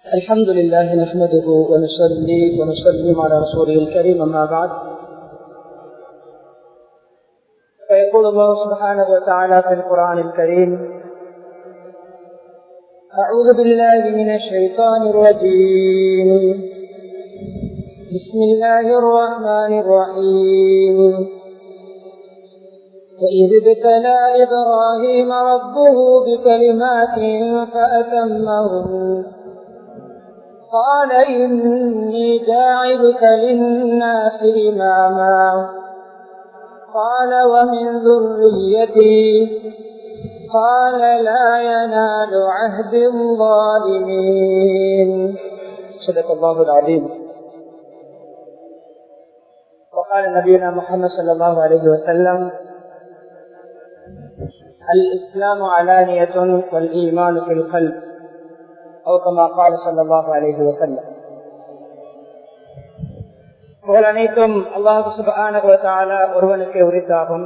الحمد لله نحمده ونصلي ونسلم على رسوله الكريم أما بعد فيقول الله سبحانه وتعالى في القرآن الكريم أعوذ بالله من الشيطان الرجيم بسم الله الرحمن الرحيم وإذ ابتلى إبراهيم ربه بكلمات فأتمهن قال إني جاعلك للناس إماما قال ومن ذريتي قال لا ينال عهد الظالمين صدق الله العظيم وقال نبينا محمد صلى الله عليه وسلم الإسلام علانية والإيمان في القلب أو كما قال صلى الله عليه وسلم புகழ் அனைத்தும் அல்லாஹு சுபான ஒருவனுக்கு உரித்தாகும்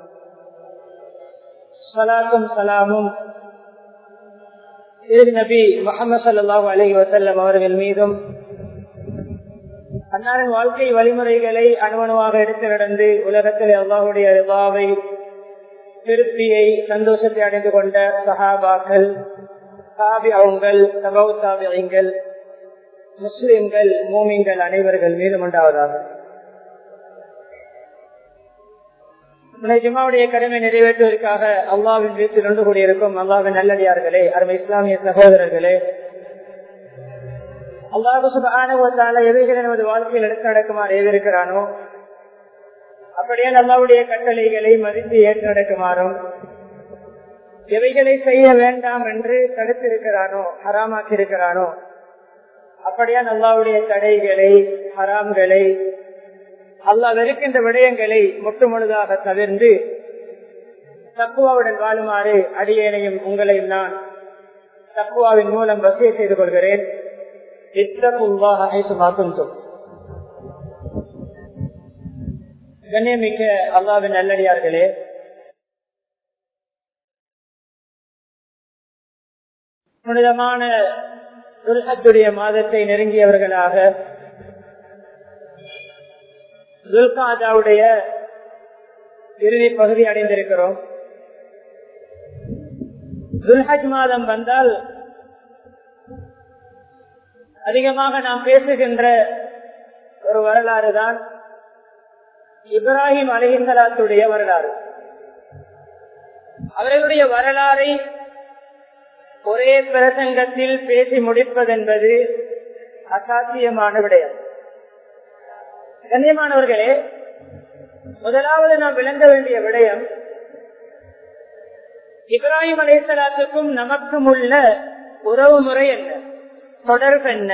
சலாத்தும் சலாமும் இறுதி நபி முகமது சல்லாஹூ அலஹி வசல்லம் அவர்கள் மீதும் அன்னாரின் வாழ்க்கை வழிமுறைகளை அணுவணுவாக எடுத்து நடந்து உலகத்தில் அல்லாஹுடைய ரிவாவை திருப்தியை சந்தோஷத்தை அடைந்து கொண்ட சஹாபாக்கள் தாபியங்கள் தபவு தாபியங்கள் முஸ்லிம்கள் மூமிங்கள் அனைவர்கள் மீதும் உண்டாவதாக ஜுமாவுடைய கடமை நிறைவேற்றுவதற்காக அல்லாவின் வீட்டில் ஒன்று கூடியிருக்கும் அல்லாவின் நல்லடியார்களே அருமை இஸ்லாமிய சகோதரர்களே அல்லாஹு சுபான எவைகளை நமது வாழ்க்கையில் எடுத்து நடக்குமாறு ஏவிருக்கிறானோ அப்படியே அல்லாவுடைய கட்டளைகளை மதித்து ஏற்று நடக்குமாறும் எவைகளை செய்ய வேண்டாம் என்று தடுத்திருக்கிறானோ ஹராமாக்கி இருக்கிறானோ அப்படியா அல்லாவுடைய தடைகளை ஹராம்களை அல்லா வெறுக்கின்ற விடயங்களை முற்று முழுதாக தவிர்ந்து தக்குவாவுடன் வாழுமாறு அடியேனையும் உங்களையும் நான் தக்குவாவின் மூலம் வசதியை செய்து கொள்கிறேன் கண்ணியமிக்க அல்லாவின் நல்லடியார்களே புனிதமான துல்ஹத்துடைய மாதத்தை நெருங்கியவர்களாக துல்காதாவுடைய இறுதி பகுதி அடைந்திருக்கிறோம் துல்ஹஜ் மாதம் வந்தால் அதிகமாக நாம் பேசுகின்ற ஒரு வரலாறு தான் இப்ராஹிம் அலிஹலாத்துடைய வரலாறு அவர்களுடைய வரலாறை ஒரே பிரசங்கத்தில் பேசி முடிப்பதென்பது அசாத்தியமான விடயம் கண்ணியமானவர்களே முதலாவது நாம் விளங்க வேண்டிய விடயம் இப்ராஹிம் அலேசலாத்துக்கும் நமக்கும் உள்ள உறவு முறை என்ன தொடர்பு என்ன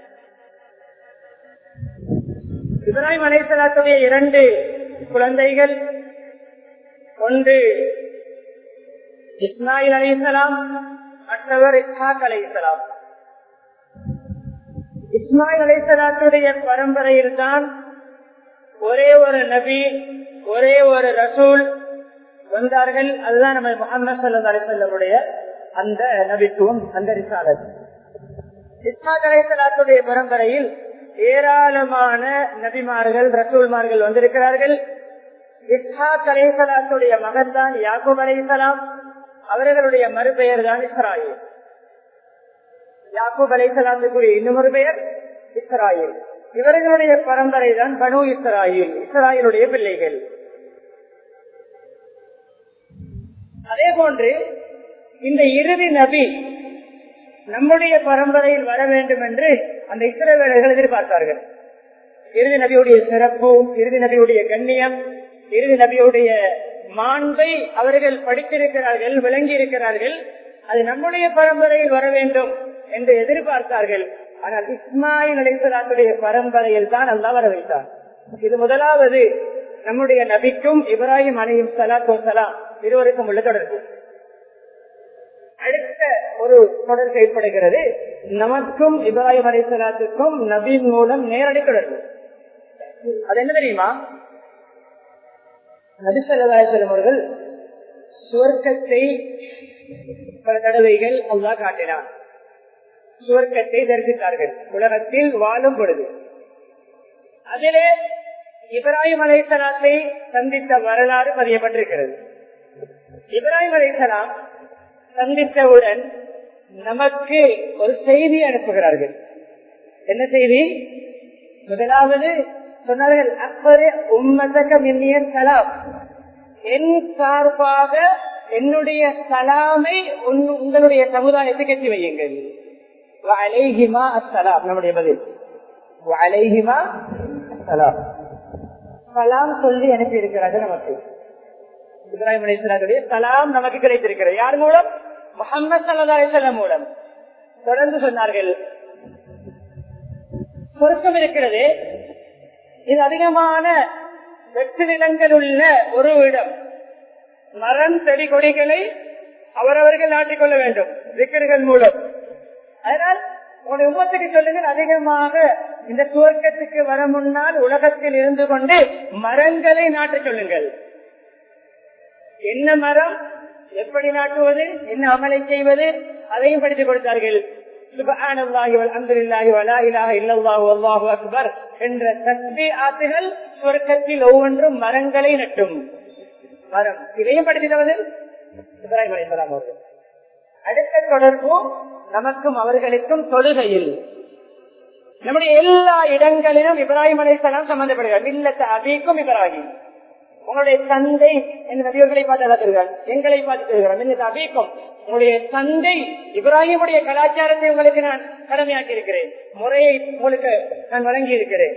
இப்ராஹிம் அலேசலாத்துடைய இரண்டு குழந்தைகள் ஒன்று இஸ்மாயில் அலிசலாம் மற்றவர் இஸ்ஹாக் அலைசலாம் இஸ்மாயில் அலைசலாத்துடைய பரம்பரையில் தான் ஒரே ஒரு நபி ஒரே ஒரு ரசூல் வந்தார்கள் அதுதான் நம்ம முகமது சல்லா அலிசல்லமுடைய அந்த நபித்துவம் அந்த ரிசாலத் இஸ்ஹாக் அலைசலாத்துடைய பரம்பரையில் ஏராளமான நபிமார்கள் ரசூல்மார்கள் வந்திருக்கிறார்கள் இஸ்ஹாக் அலைசலாத்துடைய மகன் தான் யாக்கூப் அலைசலாம் அவர்களுடைய மறுபெயர் தான் இஸ்ராயில் யாக்கூப் அலைசலாத்துக்குரிய இன்னொரு பெயர் இஸ்ராயில் இவர்களுடைய பரம்பரை தான் பனு இஸ்ராயில் இஸ்ராயலுடைய பிள்ளைகள் அதே போன்று இந்த இறுதி நபி நம்முடைய பரம்பரையில் வர வேண்டும் என்று அந்த இஸ்ரவேலர்கள் எதிர்பார்த்தார்கள் இறுதி நபியுடைய சிறப்பு இறுதி நபியுடைய கண்ணியம் இறுதி நபியுடைய மாண்பை அவர்கள் படித்திருக்கிறார்கள் விளங்கி இருக்கிறார்கள் அது நம்முடைய பரம்பரையில் வர வேண்டும் என்று எதிர்பார்த்தார்கள் ஆனால் இஸ்மாயில் அலிசலாத்துடைய பரம்பரையில் தான் அல்லா வர வைத்தார் இது முதலாவது நம்முடைய நபிக்கும் இப்ராஹிம் அலிம் சலாத்து சலாம் இருவருக்கும் உள்ள தொடர்பு அடுத்த ஒரு தொடர்பு ஏற்படுகிறது நமக்கும் இப்ராஹிம் அலிசலாத்துக்கும் நபின் மூலம் நேரடி தொடர்பு அது என்ன தெரியுமா நபிசல்லாசலம் அவர்கள் சுவர்க்கத்தை பல தடவைகள் அல்லா காட்டினார் சுவர்க்கத்தை தரிசித்தார்கள் உலகத்தில் வாழும் பொழுது அதிலே இப்ராஹிம் அலைசலாத்தை சந்தித்த வரலாறு பதியப்பட்டிருக்கிறது இப்ராஹிம் அலைசலாம் சந்தித்தவுடன் நமக்கு ஒரு செய்தி அனுப்புகிறார்கள் என்ன செய்தி முதலாவது சொன்னார்கள் அப்பறு உம்மதக மின்னிய சலாம் என் சார்பாக என்னுடைய சலாமை உங்களுடைய சமுதாயத்துக்கு எட்டி வையுங்கள் அலைஹிமா அஸ்ஸலாம் நம்முடைய பதில் அலைஹிமா அஸ்ஸலாம் சலாம் சொல்லி அனுப்பி இருக்கிறார்கள் நமக்கு இப்ராஹிம் அலிஸ்லாத்துடைய சலாம் நமக்கு கிடைத்திருக்கிறது யார் மூலம் முகமது சல்லா அலிசல்லாம் மூலம் தொடர்ந்து சொன்னார்கள் சொருக்கம் இருக்கிறது இது அதிகமான வெட்டு நிலங்கள் உள்ள ஒரு இடம் மரம் செடி கொடிகளை அவரவர்கள் நாட்டிக்கொள்ள வேண்டும் விக்கர்கள் மூலம் அதனால் உங்களுடைய உமத்துக்கு சொல்லுங்கள் அதிகமாக இந்த சுவர்க்கத்துக்கு வர முன்னால் உலகத்தில் இருந்து கொண்டு மரங்களை நாட்ட சொல்லுங்கள் என்ன மரம் எப்படி நாட்டுவது என்ன அமலை செய்வது அதையும் படித்துக் கொடுத்தார்கள் என்ற தஸ்பி ஆத்துகள் சுவர்க்கத்தில் ஒவ்வொன்றும் மரங்களை நட்டும் மரம் இதையும் படித்தது இப்ராஹிம் அலிஸ்லாம் அவர்கள் அடுத்த தொடர்பு நமக்கும் அவர்களுக்கும் தொழுகையில் நம்முடைய எல்லா இடங்களிலும் இப்ராஹிம் அலிஸ்லாம் சம்பந்தப்படுகிறார் இல்லத்த அபிக்கும் இப்ராஹிம் உங்களுடைய தந்தை என் நபியர்களை பார்த்து எங்களை பார்த்து அபிக்கும் உங்களுடைய தந்தை இப்ராஹிமுடைய கலாச்சாரத்தை உங்களுக்கு நான் கடமையாக்கி இருக்கிறேன் முறையை உங்களுக்கு நான் வழங்கி இருக்கிறேன்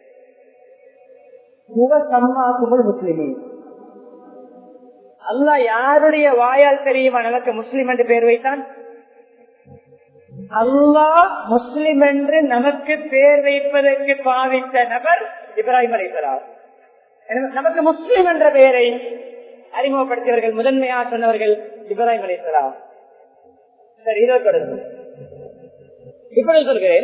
முஸ்லிமே அல்லா யாருடைய வாயால் தெரியுமா நமக்கு முஸ்லிம் என்று பெயர் வைத்தான் அல்லாஹ் முஸ்லிம் என்று நமக்கு பெயர் வைப்பதற்கு பாவித்த நபர் இப்ராஹிம் அலிசலாம் நமக்கு முஸ்லிம் என்ற பெயரை அறிமுகப்படுத்தியவர்கள் முதன்மையாக சொன்னவர்கள் இப்ராஹிம் அலிசலாம் சரி இதோ தொடர்பு இப்பொழுது சொல்கிறேன்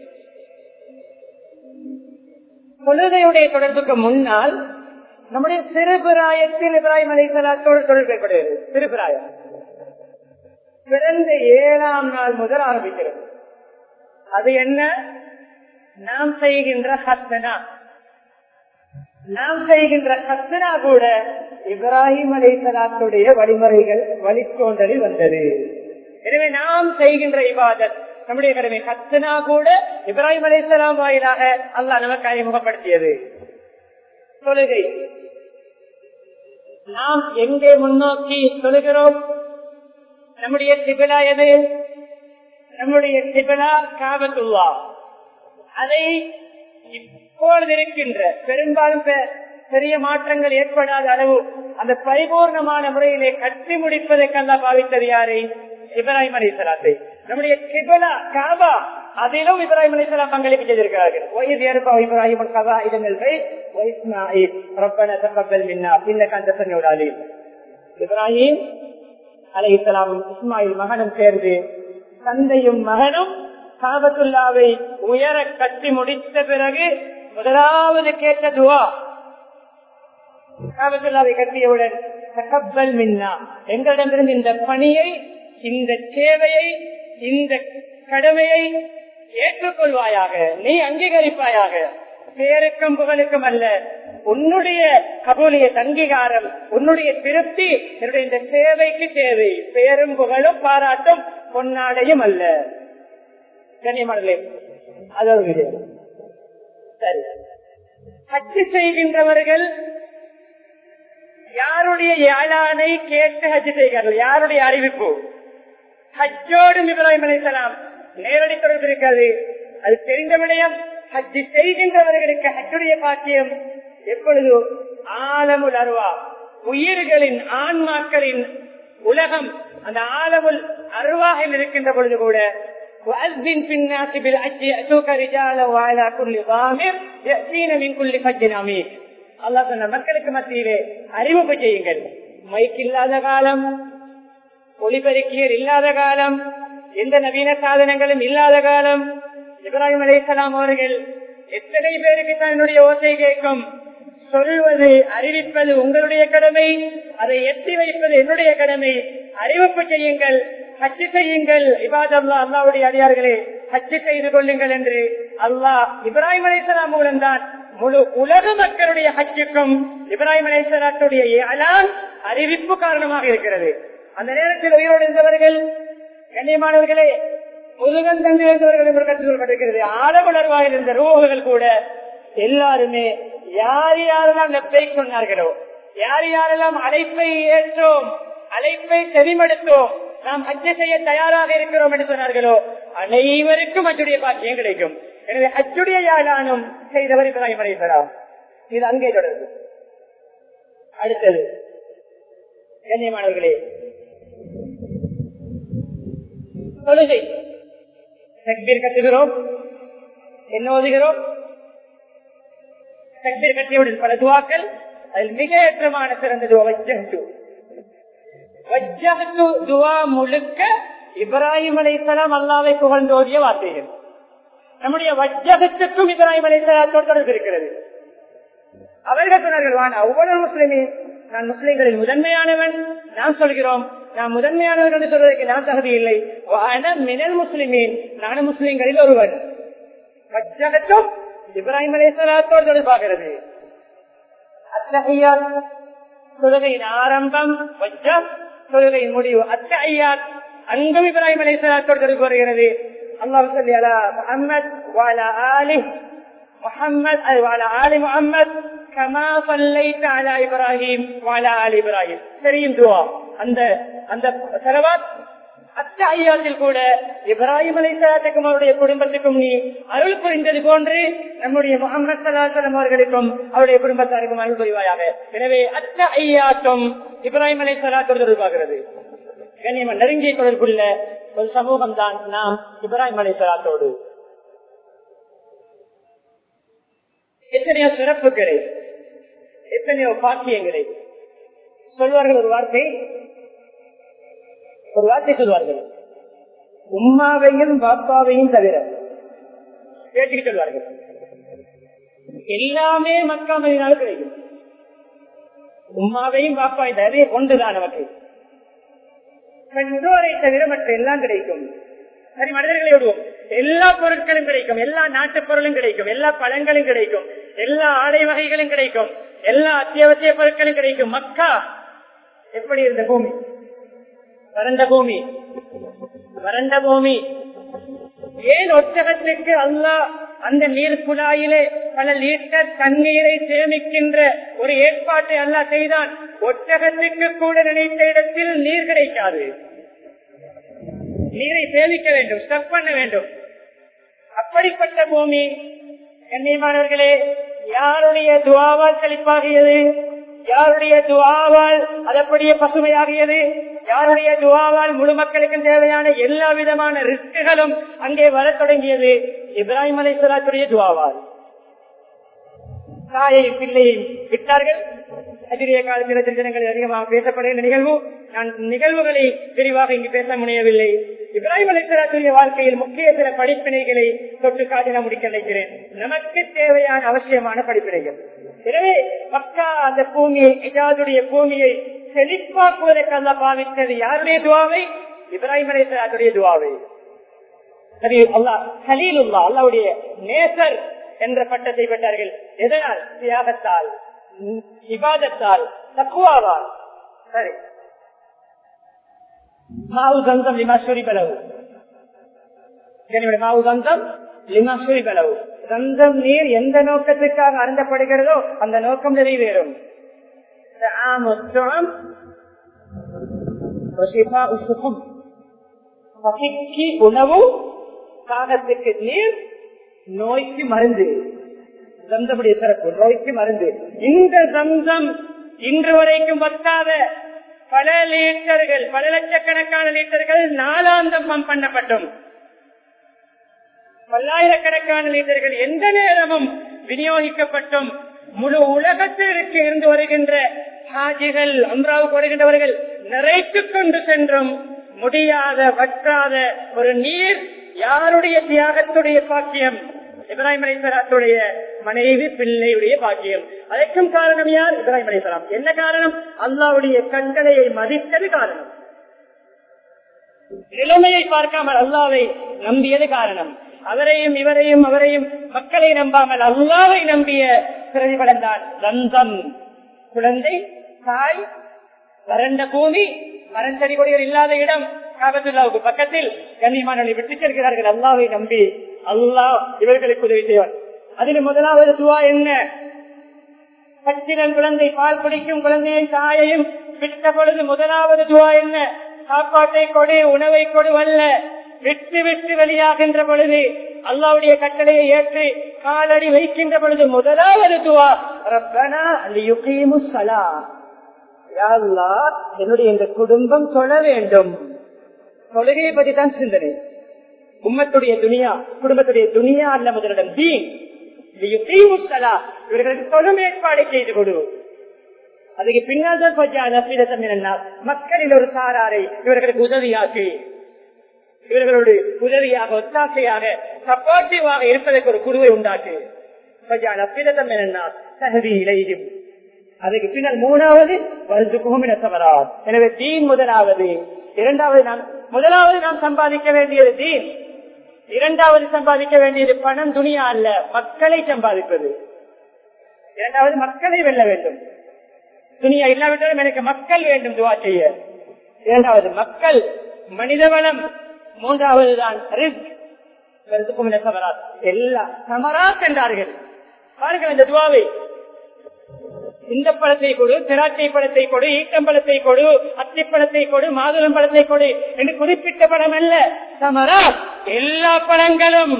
கொள்கையுடைய தொடர்புக்கு முன்னால் நம்முடைய சிறுபிராயத்தில் இப்ராஹிம் அலிசலாத்தோடு தொடர்பு ஏற்படுகிறது சிறுபிராயம் பிறந்த ஏழாம் நாள் முதல் ஆரம்பிக்கிறது அது என்ன நாம் செய்கின்ற ஹத்தனா நாம் செய்கின்ற ஹத்தனா கூட இப்ராஹிம் அலிசலாத்துடைய வழிமுறைகள் வழித்தோன்றலில் வந்தது எனவே நாம் செய்கின்ற இபாதத் நம்முடைய கடமை ஹத்தனா கூட இப்ராஹிம் அலிசலாம் வாயிலாக அல்லாஹ் நமக்கு அறிமுகப்படுத்தியது தொழுகை நாம் எங்கே முன்னோக்கி சொல்கிறோம் நம்முடைய சிபிலா எது நம்முடைய சிபிலா காபத்துல்லா அதை இப்பொழுது இருக்கின்ற பெரும்பாலும் பெரிய மாற்றங்கள் ஏற்படாத அளவு அந்த பரிபூர்ணமான முறையிலே கட்டி முடிப்பதற்கெல்லாம் பாவித்தது யாரை இப்ராஹிம் அலி சலாத்தை நம்முடைய கிபலா காபா அதிலும் இப்ராஹிம் அலி சலாம் பங்களிப்பு செய்திருக்கிறார்கள் வயது ஏற்பா இப்ராஹிம் கபா இதங்கள் இப்ராஹிம் அலை இஸ்லாமும் இஸ்மாயில் மகனும் சேர்ந்து தந்தையும் மகனும் காபத்துல்லாவை உயர கட்டி முடித்த பிறகு முதலாவது கேட்ட துவா காபத்துல்லாவை கட்டியவுடன் தகப்பல் மின்னா எங்களிடமிருந்து இந்த பணியை இந்த சேவையை இந்த கடமையை ஏற்றுக்கொள்வாயாக நீ அங்கீகரிப்பாயாக பேருக்கும் புகழுக்கும் அல்ல உன்னுடைய கபூலிய அங்கீகாரம் உன்னுடைய திருப்தி என்னுடைய இந்த சேவைக்கு தேவை பேரும் புகழும் பாராட்டும் பொன்னாடையும் அல்ல கண்ணியமானே அதாவது சரி ஹஜ்ஜு செய்கின்றவர்கள் யாருடைய ஏழானை கேட்டு ஹஜ்ஜு செய்கிறார்கள் யாருடைய அறிவிப்பு ஹஜ்ஜோடும் இப்ராஹிம் அலிசலாம் நேரடி தொடர்பு இருக்காது அது தெரிந்த விடயம் ஹஜ்ஜு செய்கின்றவர்களுக்கு ஹஜ்ஜுடைய பாக்கியம் எப்பொழுது ஆலமுல் அருவா உயிர்களின் ஆன்மாக்களின் உலகம் அந்த ஆலமுல் அருவாகில் இருக்கின்ற பொழுது கூட وأذن في الناس بالحج يأتوك رجالا وعلى كل ضامر يأتين من كل فج عميق அல்லா சொன்ன மக்களுக்கு மத்தியிலே அறிவிப்பு செய்யுங்கள் மைக் இல்லாத காலம் ஒளிபெருக்கியர் இல்லாத காலம் எந்த நவீன சாதனங்களும் இல்லாத காலம் இப்ராஹிம் அலிசலாம் அவர்கள் எத்தனை பேருக்கு தான் என்னுடைய ஓசை கேட்கும் சொல்வது அறிவிப்பது உங்களுடைய கடமை அதை எட்டி வைப்பது என்னுடைய கடமை அறிவிப்பு செய்யுங்கள் ஹஜ்ஜு செய்யுங்கள் இபாதல்லா அல்லாவுடைய அடியார்களே ஹஜ்ஜு செய்து கொள்ளுங்கள் என்று அல்லாஹ் இப்ராஹிம் அலைசலாம் மூலம் தான் முழு உலக மக்களுடைய ஹஜ்ஜுக்கும் இப்ராஹிம் அலைசலாத்துடைய ஏலான் அறிவிப்பு காரணமாக இருக்கிறது அந்த நேரத்தில் உயிரோடு இருந்தவர்கள் கண்ணியமானவர்களே முதுகன் தந்து இருந்தவர்கள் என்று கற்றுக் கொள்ளப்பட்டிருக்கிறது ஆழவளர்வாக இருந்த ரூஹர்கள் கூட எல்லாருமே யார் யாரெல்லாம் லெப்டை சொன்னார்களோ யார் யாரெல்லாம் அழைப்பை ஏற்றோம் அழைப்பை செவிமடுத்தோம் நாம் ஹஜ்ஜை செய்ய தயாராக இருக்கிறோம் என்று சொன்னார்களோ அனைவருக்கும் அச்சுடைய பாக்கியம் கிடைக்கும் எனவே அச்சுடைய யாழானும் செய்தவர் இப்ராஹிம் அலைசலாம் இது அங்கே தொடர்பு அடுத்தது கண்ணியமானவர்களே தொழுகை தக்பீர் கட்டுகிறோம் என்ன ஓதுகிறோம் தக்பீர் கட்டியவுடன் பல துவாக்கள் அதில் மிக ஏற்றமான சிறந்த துவா வஜ்ஜஹ்து வஜ்ஜஹ்து துவா முழுக்க இப்ராஹிம் அலைஹிஸ்ஸலாம் அல்லாஹ்வை புகழ்ந்தோதிய வார்த்தைகள் நம்முடைய வஜ்ஜகத்துக்கும் இப்ராஹிம் அலைஹிஸ்ஸலாத்தோடு தொடர்பு இருக்கிறது அவர்கள் சொன்னார்கள் வான் ஒவ்வொரு முஸ்லிமே நான் முஸ்லிம்களில் முதன்மையானவன் நாம் சொல்கிறோம் நான் முதன்மையானவன் என்று சொல்வதற்கு நான் தகுதி இல்லை வான மினல் முஸ்லிமீன் நானும் முஸ்லிம்களில் ஒருவன் வஜ்ஜகத்தும் இப்ராஹிம் அலைஹிஸ்ஸலாத்தோடு தொடர்பாகிறது அத்தகையார் தொழுகையின் ஆரம்பம் வஜ்ஜம் தொழுகையின் முடிவு அத்தையார் அங்கும் இப்ராஹிம் அலைஹிஸ்ஸலாத்தோடு தொடர்பு வருகிறது அல்லாஹ் சொல்லி அலா முஹம்மத் வாலா ஆலி محمد أي وعلى آل محمد كما صليت على إبراهيم وعلى آل إبراهيم سريم دعاء அந்த அந்த செலவாத் அத்த ஐயாத்தில் கூட இப்ராஹிம் அலைசாத்துக்கும் அவருடைய குடும்பத்துக்கும் நீ அருள் புரிந்தது போன்று நம்முடைய முகமது சலாசலம் அவர்களுக்கும் அவருடைய குடும்பத்தாருக்கும் அருள் புரிவாயாக எனவே அத்த ஐயாத்தும் இப்ராஹிம் அலை சலாத்தோடு தொடர்பாகிறது கண்ணியமன் நெருங்கிய தொடர்புள்ள ஒரு சமூகம் தான் நாம் இப்ராஹிம் அலை சலாத்தோடு எத்தனையோ சிறப்புகளை எத்தனையோ பாக்கியங்களை சொல்வார்கள் ஒரு வார்த்தை ஒரு வார்த்தை சொல்வார்கள் உம்மாவையும் பாப்பாவையும் தவிர கேட்டுக்கு சொல்வார்கள் எல்லாமே மக்கா மதினாலும் கிடைக்கும் உம்மாவையும் பாப்பாவையும் தவிர ஒன்றுதான் நமக்கு பெற்றோரை தவிர மற்ற எல்லாம் கிடைக்கும் சரி மனிதர்களை விடுவோம் எல்லா பொருட்களும் கிடைக்கும் எல்லா நாட்டு பொருளும் கிடைக்கும் எல்லா பழங்களும் கிடைக்கும் எல்லா ஆடை வகைகளும் கிடைக்கும் எல்லா அத்தியாவசிய பொருட்களும் கிடைக்கும் மக்கா எப்படி இருந்த பூமி வறண்ட பூமி வறண்ட பூமி ஏன் ஒட்டகத்திற்கு அல்லா அந்த நீர் குழாயிலே பல லிட்டர் தண்ணீரை சேமிக்கின்ற ஒரு ஏற்பாட்டை அல்லா செய்தான் ஒட்டகத்திற்கு கூட நினைத்த இடத்தில் நீர் கிடைக்காது நீரை சேமிக்க வேண்டும் ஸ்டப் பண்ண வேண்டும் அப்படிப்பட்ட பூமி கண்ணியமானவர்களே யாருடைய துவாவால் செழிப்பாகியது யாருடைய துவாவால் அதப்படியே பசுமையாகியது யாருடைய துவாவால் முழு மக்களுக்கும் தேவையான எல்லா விதமான ரிஸ்குகளும் அங்கே வரத் தொடங்கியது இப்ராஹிம் அலை சலாத்துடைய துவாவால் தாயை பிள்ளையை விட்டார்கள் அதிரிய காலத்தில் தினங்களில் அதிகமாக பேசப்படுகின்ற நிகழ்வு நான் நிகழ்வுகளை விரிவாக இங்கு பேச முடியவில்லை இப்ராஹிம் அலிசலாத்துடைய வாழ்க்கையில் முக்கிய சில படிப்பினைகளை தொட்டு காட்டி நான் முடிக்க நினைக்கிறேன் நமக்கு தேவையான அவசியமான படிப்பினைகள் எனவே மக்கா அந்த பூமியை இஜாதுடைய பூமியை செழிப்பாக்குவதற்கு அல்ல பாவித்தது யாருடைய துவாவை இப்ராஹிம் அலிசலாத்துடைய துவாவை சரி அல்லா ஹலீலுல்லா அல்லாவுடைய நேசர் என்ற பட்டத்தை பெற்றார்கள் எதனால் தியாகத்தால் விவாதத்தால் தக்குவாவால் சரி மாவு கந்தம் லிமாஸ்வரி பலவு மாவு கந்தம் லிமாஸ்வரி பலவு கந்தம் நீர் எந்த நோக்கத்துக்காக அருந்தப்படுகிறதோ அந்த நோக்கம் நிறைவேறும் பசிக்கு உணவு காகத்துக்கு நீர் நோய்க்கு மருந்து சந்தமுடைய சிறப்பு நோய்க்கு மருந்து இந்த சந்தம் இன்று வரைக்கும் பத்தாத பல லிட்டர்கள் பல லட்சக்கணக்கான லிட்டர்கள் நாலாந்தம் பம்ப் பண்ணப்பட்டும் பல்லாயிரக்கணக்கான லிட்டர்கள் எந்த நேரமும் விநியோகிக்கப்பட்டும் முழு உலகத்திற்கு இருந்து வருகின்ற ஹாஜிகள் அம்ராவுக்கு வருகின்றவர்கள் நிறைத்துக் கொண்டு சென்றும் முடியாத வற்றாத ஒரு நீர் யாருடைய தியாகத்துடைய பாக்கியம் இப்ராஹிம் அலிசலாத்துடைய மனைவி பிள்ளையுடைய பாக்கியம் அதற்கும் காரணம் யார் இப்ராஹிம் அலிசலாம் என்ன காரணம் அல்லாவுடைய கட்டளையை மதித்தது காரணம் நிலைமையை பார்க்காமல் அல்லாவை நம்பியது காரணம் அவரையும் இவரையும் அவரையும் மக்களை நம்பாமல் அல்லாவை நம்பிய பிரதிபலன் தான் ரந்தம் குழந்தை தாய் வறண்ட பூமி மரஞ்செடி கொடிகள் இல்லாத இடம் காபத்துல்லாவுக்கு பக்கத்தில் கண்ணியமானவர்களை விட்டுச் செல்கிறார்கள் அல்லாவை நம்பி அல்லாஹ் இவர்களுக்கு உதவி செய்வார் அதில் முதலாவது துவா என்ன பச்சிரன் குழந்தை பால் குடிக்கும் குழந்தையின் தாயையும் விட்ட பொழுது முதலாவது துவா என்ன சாப்பாட்டை கொடு உணவை கொடு அல்ல விட்டு விட்டு வெளியாகின்ற பொழுது அல்லாவுடைய கட்டளையை ஏற்று காலடி வைக்கின்ற பொழுது முதலாவது துவா ரப்பனா லியுகீமு ஸலா யா அல்லாஹ், என்னுடைய இந்த குடும்பம் தொழ வேண்டும் தொழுகையை பற்றி தான் சிந்தனை உம்மத்துடைய துனியா குடும்பத்துடைய துனியா அல்ல முதலிடம் தீன் லியுகீமு ஸலா. இவர்களுக்கு தொழும் ஏற்பாடு செய்து கொடு அதுக்கு பின்னால் தான் கொஞ்சம் அலப்பீதம் என்னன்னா மக்களில் ஒரு சாராரை இவர்களுக்கு உதவியாக்கி இவர்களோடு உதவியாக ஒத்தாசையாக சப்போர்ட்டிவாக இருப்பதற்கு ஒரு குருவை உண்டாக்கு கொஞ்சம் அலப்பீதம் என்னன்னா தகுதி இலையும் அதுக்கு பின்னால் மூணாவது வருதுக்கும் தவறாது எனவே தீன் முதலாவது இரண்டாவது நாம் முதலாவது நாம் சம்பாதிக்க வேண்டியது தீன் இரண்டாவது சம்பாதிக்க வேண்டியது பணம் துணியா அல்ல மக்களை சம்பாதிப்பது இரண்டாவது மக்களை வெல்ல வேண்டும் துணியா இல்லாவிட்டாலும் எனக்கு மக்கள் வேண்டும் துவா செய்ய இரண்டாவது மக்கள் மனிதவளம் மூன்றாவது தான் ரிஸ்க் எல்லா சமராத் என்றார்கள் பாருங்கள் இந்த துவாவை இந்த பழத்தை கொடு திராட்சை பழத்தை கொடு ஈட்டம்பழத்தை கொடு அத்திப்பழத்தை கொடு மாதுளம் பழத்தை கொடு என்று குறிப்பிட்ட பழம் அல்ல சமரா எல்லா பழங்களும்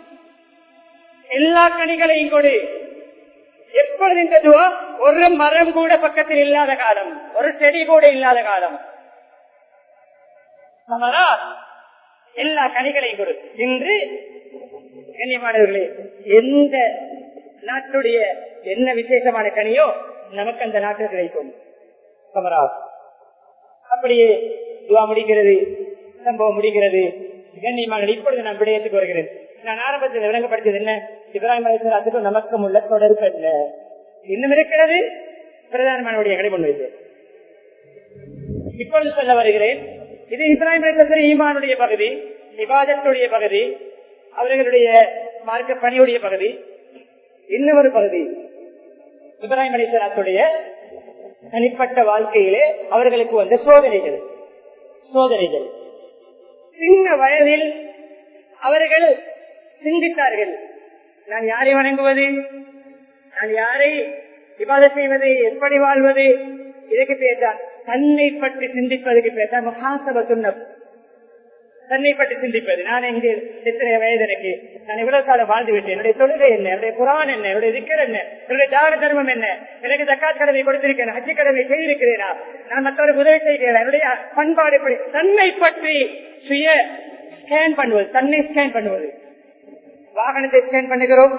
எல்லா கனிகளையும் கொடு எப்பொழுது இந்த துவா ஒரு மரம் கூட பக்கத்தில் இல்லாத காலம் ஒரு செடி கூட இல்லாத காலம் சமரா எல்லா கனிகளையும் கொடு இன்று கண்ணியமானவர்களே எந்த நாட்டுடைய என்ன விசேஷமான கனியோ நமக்கு அந்த நாட்டில் கிடைக்கும் சமரா அப்படியே துவா முடிகிறது சம்பவம் முடிகிறது கண்ணியமான இப்பொழுது நான் விடயத்துக்கு வருகிறேன் நான் ஆரம்பத்தில் விளங்கப்படுத்தது என்ன இப்ராஹிம் அலிஸ்லாத்துக்கும் நமக்கும் உள்ள தொடர்பு என்ன இன்னும் இருக்கிறது பிரதானமானுடைய கடை முன்வைத்து இப்பொழுது சொல்ல வருகிறேன் இது இப்ராஹிம் அலிஸ்லாத்தின் ஈமானுடைய பகுதி விவாதத்துடைய பகுதி அவர்களுடைய மார்க்க பணியுடைய பகுதி இன்னொரு பகுதி இப்ராஹிம் அலிஸ்லாத்துடைய தனிப்பட்ட வாழ்க்கையிலே அவர்களுக்கு வந்த சோதனைகள் சோதனைகள் சின்ன வயதில் அவர்கள் சிந்தித்தார்கள் நான் யாரை வணங்குவது நான் யாரை விவாத செய்வது எப்படி வாழ்வது இதுக்கு பேசான் தன்னை பற்றி சிந்திப்பதற்கு பேசான் மகாசப சுண்ணம் தன்னை பற்றி சிந்திப்பது நான் எங்கே எத்தனை வயது எனக்கு நான் இவ்வளவு காலம் வாழ்ந்து விட்டேன் என்னுடைய தொழுகை என்ன என்னுடைய குரான் என்ன என்னுடைய திக்கர் என்ன என்னுடைய தான தர்மம் என்ன எனக்கு தக்காத் கடமை கொடுத்திருக்கேன் ஹஜ்ஜி கடமை செய்திருக்கிறேனா நான் மற்றவருக்கு உதவி செய்கிறேன் என்னுடைய பண்பாடு எப்படி தன்னை பற்றி சுய ஸ்கேன் பண்ணுவது தன்னை ஸ்கேன் பண்ணுவது வாகனத்தை ஸ்கேன் பண்ணுகிறோம்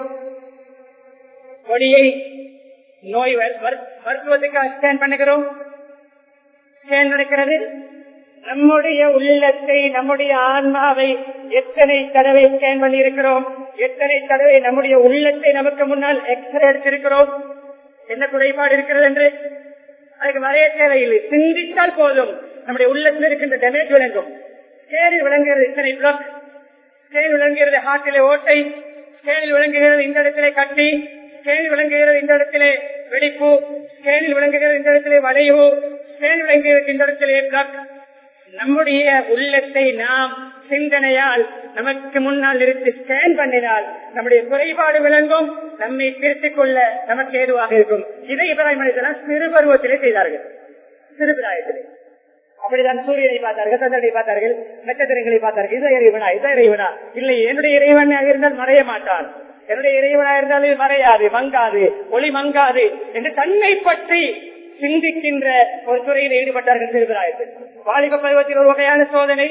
கொடியை நோய் மருத்துவத்துக்கு ஸ்கேன் பண்ணுகிறோம் ஸ்கேன் நடக்கிறது நம்முடைய உள்ளத்தை நம்முடைய ஆன்மாவை எத்தனை தடவை ஸ்கேன் பண்ணி இருக்கிறோம் எத்தனை தடவை நம்முடைய உள்ளத்தை நமக்கு முன்னால் எக்ஸ்ரே எடுத்திருக்கிறோம் என்ன குறைபாடு இருக்கிறது என்று அதுக்கு வரைய தேவையில்லை சிந்தித்தால் போதும் நம்முடைய உள்ளத்தில் இருக்கின்ற டேமேஜ் விளங்கும் ஸ்கேனில் விளங்குகிறது இத்தனை பிளாக் ஸ்கேனில் விளங்குகிறது ஹார்ட்டிலே ஓட்டை ஸ்கேனில் விளங்குகிறது இந்த இடத்திலே கட்டி ஸ்கேனில் விளங்குகிறது இந்த இடத்திலே வெடிப்பு ஸ்கேனில் விளங்குகிறது இந்த இடத்திலே வளைவு ஸ்கேனில் விளங்குகிறது இந்த இடத்திலே பிளாக் நம்முடைய உள்ளத்தை நாம் சிந்தனையால் நமக்கு முன்னால் இருந்து ஸ்கேன் பண்ணினால் நம்முடைய குறைபாடு விளங்கும் நம்மை திருத்திக் கொள்ள நமக்கு ஏதுவாக இருக்கும் இதை இப்ராஹிம் அலிசலாம் சிறு பருவத்திலே செய்தார்கள் சிறுபிராயத்திலே அப்படிதான் சூரியனை பார்த்தார்கள் சந்திரனை பார்த்தார்கள் நட்சத்திரங்களை பார்த்தார்கள் இதை இறைவனா இதை இறைவனா இல்லை என்னுடைய இறைவனாக இருந்தால் மறைய மாட்டான் என்னுடைய இறைவனாக இருந்தால் இது மறையாது மங்காது ஒளி மங்காது என்று தன்னை பற்றி சிந்திக்கின்ற ஒரு துறையில் ஈடுபட்டார்கள் சிறுபிராயத்தில் வாலிப பருவத்தில் ஒரு வகையான சோதனை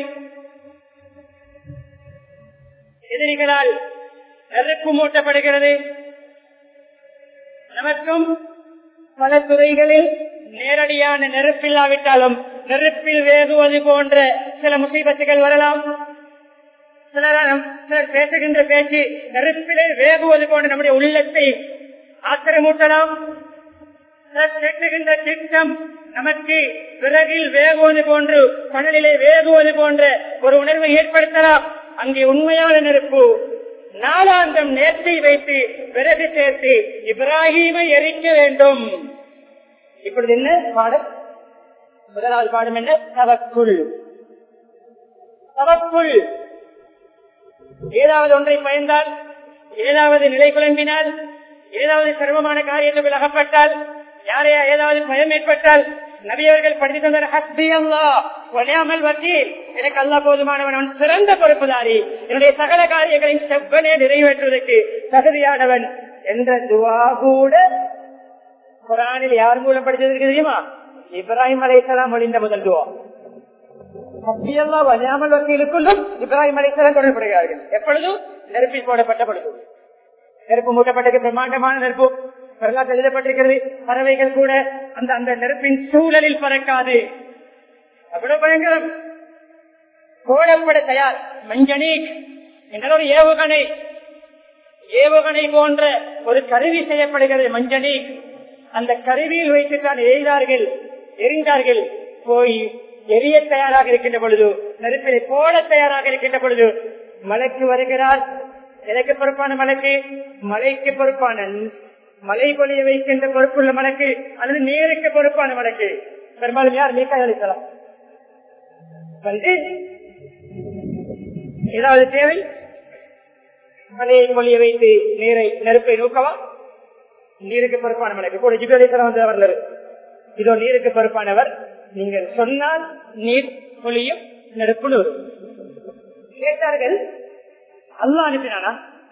எதிரிகளால் நெருப்பு மூட்டப்படுகிறது நமக்கும் பல துறைகளில் நேரடியான நெருப்பில்லாவிட்டாலும் நெருப்பில் வேகுவது போன்ற சில முசீபத்துகள் வரலாம் சிலர் சிலர் பேசுகின்ற பேச்சு நெருப்பிலே வேகுவது போன்ற நம்முடைய உள்ளத்தை ஆத்திரமூட்டலாம் கெட்டுகின்ற திட்டம் நமக்கு பிறகில் வேகுவது போன்று கடலிலே வேகுவது போன்ற ஒரு உணர்வை ஏற்படுத்தலாம் அங்கே உண்மையான நெருப்பு நாளாந்தம் நேர்த்தை வைத்து பிறகு சேர்த்து இப்ராஹீமை எரிக்க வேண்டும் இப்பொழுது என்ன பாடம் முதலாவது பாடம் என்ன தவக்குள் தவக்குள் ஏதாவது ஒன்றை பயந்தால் ஏதாவது நிலை குழம்பினால் ஏதாவது சிரமமான காரியத்தில் அகப்பட்டால் யாரையா ஏதாவது பயம் ஏற்பட்டால் நபியவர்கள் படித்து தந்தார் ஹஸ்பி அல்லா ஒலையாமல் வக்கீல் எனக்கு அல்லா போதுமானவன் அவன் சிறந்த பொறுப்புதாரி என்னுடைய சகல காரியங்களையும் செவ்வனே நிறைவேற்றுவதற்கு தகுதியானவன் என்ற துவா கூட குரானில் யார் மூலம் படித்ததற்கு தெரியுமா இப்ராஹிம் அலைசலாம் ஒளிந்த முதல் துவா ஹஸ்பியல்லா வலியாமல் வக்கீலுக்குள்ளும் இப்ராஹிம் அலைசலாம் தொடர்படுகிறார்கள் எப்பொழுதும் நெருப்பில் போடப்பட்ட பொழுது நெருப்பு மூட்டப்பட்டது பிரம்மாண்டமான நெருப்பு வரலாற்று எழுதப்பட்டிருக்கிறது பறவைகள் கூட அந்த அந்த நெருப்பின் சூழலில் பறக்காது அவ்வளவு பயங்கரம் கோடப்பட தயார் மஞ்சனீக் என்ற ஒரு ஏவுகணை ஏவுகணை போன்ற ஒரு கருவி செய்யப்படுகிறது மஞ்சனீக் அந்த கருவியில் வைத்துத்தான் எய்தார்கள் எரிந்தார்கள் போய் எரிய தயாராக இருக்கின்ற பொழுது நெருப்பிலை போட தயாராக இருக்கின்ற பொழுது மலைக்கு வருகிறார் எனக்கு பொறுப்பான மலைக்கு மலைக்கு பொறுப்பான மலை பொழிய வைக்கின்ற பொறுப்புள்ள மலைக்கு அல்லது நீருக்கு பொறுப்பான மலைக்கு பெரும்பாலும் யார் நீக்காய் அளிக்கலாம் வந்து ஏதாவது தேவை மலையை பொழிய வைத்து நீரை நெருப்பை நோக்கவா நீருக்கு பொறுப்பான மலைக்கு கூட ஜிபேலேஸ்வரம் வந்து அவர் இதோ நீருக்கு பொறுப்பானவர் நீங்கள் சொன்னால் நீர் பொழியும் நெருப்பு நூறு கேட்டார்கள் அல்லா அனுப்பினானா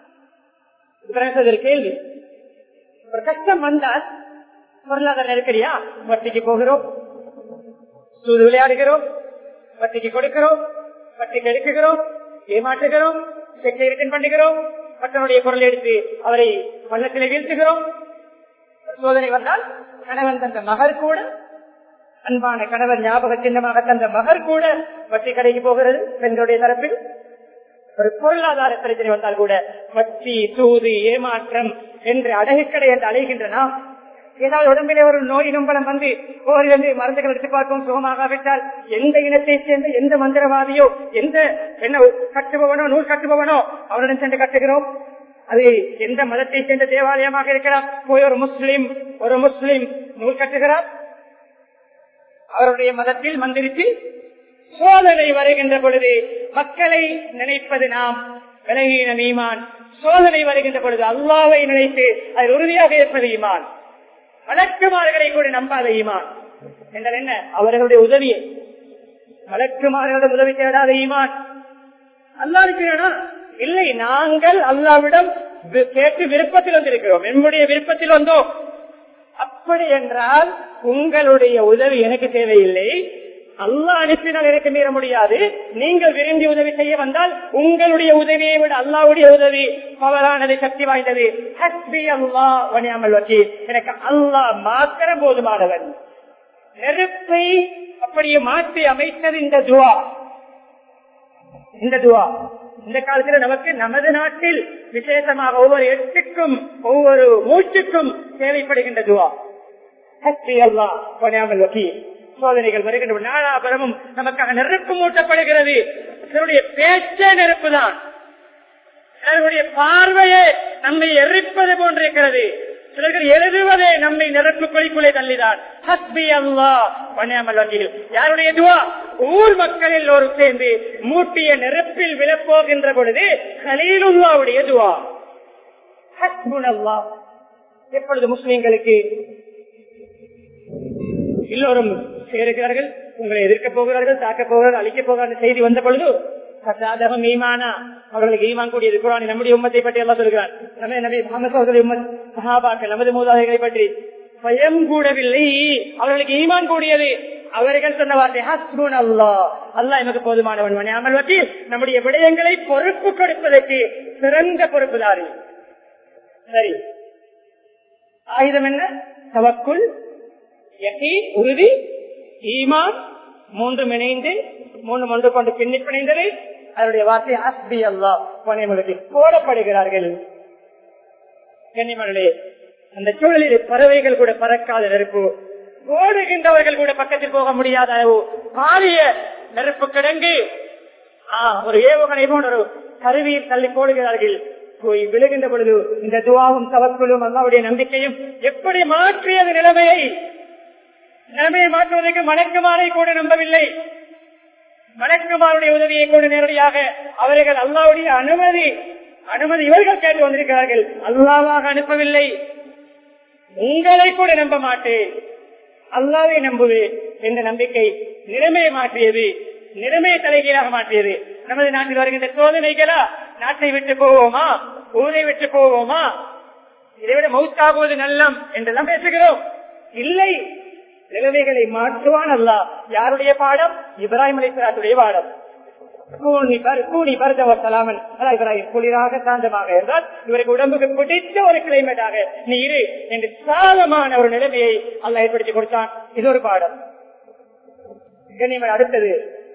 கேள்வி ஒரு கஷ்டம் வந்தால் பொருளாதார நெருக்கடியா வட்டிக்கு போகிறோம் சூது விளையாடுகிறோம் வட்டிக்கு கொடுக்கிறோம் வட்டிக்கு எடுக்குகிறோம் ஏமாற்றுகிறோம் செக்கை ரிட்டன் பண்ணுகிறோம் மற்றவருடைய பொருளை எடுத்து அவரை பள்ளத்திலே வீழ்த்துகிறோம் சோதனை வந்தால் கணவன் தந்த மகர் கூட அன்பான கணவர் ஞாபக சின்னமாக தந்த மகர் கூட வட்டி கடைக்கு போகிறது பெண்களுடைய தரப்பில் ஒரு பொருளாதார பிரச்சனை வந்தால் கூட வட்டி சூது ஏமாற்றம் என்று அடகுக்கடை என்று அழைகின்றன ஏதாவது உடம்பிலே ஒரு நோய் நம்பலம் வந்து கோரிலிருந்து மருந்துகள் எடுத்து பார்க்கும் சுகமாகாவிட்டால் எந்த இனத்தை சேர்ந்த எந்த மந்திரவாதியோ எந்த என்ன கட்டுபவனோ நூல் கட்டுபவனோ அவரிடம் சென்று கட்டுகிறோம் அது எந்த மதத்தை சேர்ந்த தேவாலயமாக இருக்கலாம் போய் ஒரு முஸ்லிம் ஒரு முஸ்லிம் நூல் கட்டுகிறார் அவருடைய மதத்தில் மந்திரிச்சு சோதனை வருகின்ற பொழுது மக்களை நினைப்பது நாம் விலகின ஈமான் சோதனை வருகின்ற பொழுது அல்லாவை நினைத்து அதில் உறுதியாக இருப்பது ஈமான் வழக்குமார்களை கூட நம்பாத ஈமான் என்றால் என்ன அவர்களுடைய உதவியை வழக்குமார்களிடம் உதவி தேடாத ஈமான் அல்லா இருக்கிறானா இல்லை நாங்கள் அல்லாவிடம் கேட்டு விருப்பத்தில் வந்திருக்கிறோம் என்னுடைய விருப்பத்தில் வந்தோம் அப்படி என்றால் உங்களுடைய உதவி எனக்கு தேவையில்லை அல்லா அனுப்பினால் எனக்கு மீற முடியாது நீங்கள் விரும்பி உதவி செய்ய வந்தால் உங்களுடைய உதவியை விட அல்லாவுடைய உதவி பவரானது சக்தி வாய்ந்தது ஹஸ்பி அல்லா வணியாமல் வச்சு எனக்கு அல்லா மாத்திர போதுமானவன் நெருப்பை அப்படியே மாற்றி அமைத்தது இந்த துவா இந்த துவா இந்த காலத்துல நமக்கு நமது நாட்டில் விசேஷமாக ஒவ்வொரு எட்டுக்கும் ஒவ்வொரு மூச்சுக்கும் தேவைப்படுகின்ற துவா ஹஸ்பி அல்லா வணியாமல் வக்கீல் சோதனைகள் வருகின்ற நாளாபுரமும் நமக்காக நெருப்பு மூட்டப்படுகிறது இதனுடைய பேச்சே நெருப்பு தான் சிலருடைய பார்வையே நம்மை எரிப்பது போன்றிருக்கிறது சிலர்கள் எழுதுவதே நம்மை நெருப்பு கொலிக்குள்ளே தள்ளிதான் ஹஸ்பி அல்லா பணியாமல் வங்கியில் யாருடைய துவா ஊர் மக்கள் எல்லோரும் சேர்ந்து மூட்டிய நெருப்பில் விழப்போகின்ற பொழுது கலீலுல்லாவுடைய துவா ஹஸ்புன் அல்லா எப்பொழுது முஸ்லிம்களுக்கு எல்லோரும் சேருகிறார்கள் உங்களை எதிர்க்க போகிறார்கள் தாக்க போகிறார்கள் அழிக்க போகிறார்கள் செய்தி வந்த பொழுது சதாதகம் ஈமானா அவர்களுக்கு ஈமான் கூடியது குரான் நம்முடைய உம்மத்தை பற்றி எல்லாம் சொல்கிறார் நம்ம நபி முகமது உம்மத் சஹாபாக்கள் நமது மூதாதைகளை பற்றி பயம் கூடவில்லை அவர்களுக்கு ஈமான் கூடியது அவர்கள் சொன்ன வார்த்தை ஹஸ்பூன் அல்லா அல்லா எமக்கு போதுமானவன் மணியாமல் வச்சு நம்முடைய விடயங்களை பொறுப்பு கொடுப்பதற்கு சிறந்த பொறுப்புதாரி சரி ஆயுதம் என்ன தவக்குள் உறுதி ஈமான் மூன்று இணைந்து மூன்று ஒன்று கொண்டு பின்னி பிணைந்தது அதனுடைய வார்த்தை அஸ்பி அல்லா பனைமொழிக்கு போடப்படுகிறார்கள் கன்னிமகளே அந்த சூழலில் பறவைகள் கூட பறக்காத நெருப்பு ஓடுகின்றவர்கள் கூட பக்கத்தில் போக முடியாத அளவு பாரிய நெருப்பு கிடங்கு ஆ, ஒரு ஏவுகணை போன்ற ஒரு கருவியில் தள்ளி போடுகிறார்கள் போய் விழுகின்ற பொழுது இந்த துவாவும் தவக்குழும் அல்லாவுடைய நம்பிக்கையும் எப்படி மாற்றியது நிலைமையை நிலைமையை மாற்றுவதற்கு மணக்குமாரை கூட நம்பவில்லை மணக்குமாருடைய உதவியை கொண்டு நேரடியாக அவர்கள் அல்லாவுடைய அனுமதி அனுமதி இவர்கள் கேட்டு வந்திருக்கிறார்கள் அல்லாவாக அனுப்பவில்லை உங்களை கூட நம்ப மாட்டேன் அல்லாவை நம்புவேன் என்ற நம்பிக்கை நிலைமையை மாற்றியது நிலைமையை தலைகீழாக மாற்றியது நமது நாட்டில் வருகின்ற சோதனைகளா நாட்டை விட்டு போவோமா ஊரை விட்டு போவோமா இதைவிட மவுத்தாகுவது நல்லம் என்றெல்லாம் பேசுகிறோம் இல்லை நிலைமைகளை மாற்றுவான் அல்லா யாருடைய பாடம் இப்ராஹிம் அலிஸ்லாத்துடைய பாடம் கூனி பர்- கூனி பருதவர் சலாமன் அதான் இப்ராஹிம் குளிராக சாந்தமாக இருந்தால் இவருக்கு உடம்புக்கு பிடித்த ஒரு கிளைமேட்டாக நீ இரு என்று சாதமான ஒரு நிலைமையை அல்ல ஏற்படுத்தி கொடுத்தான் இது ஒரு பாடம் கண்ணியமன் அடுத்தது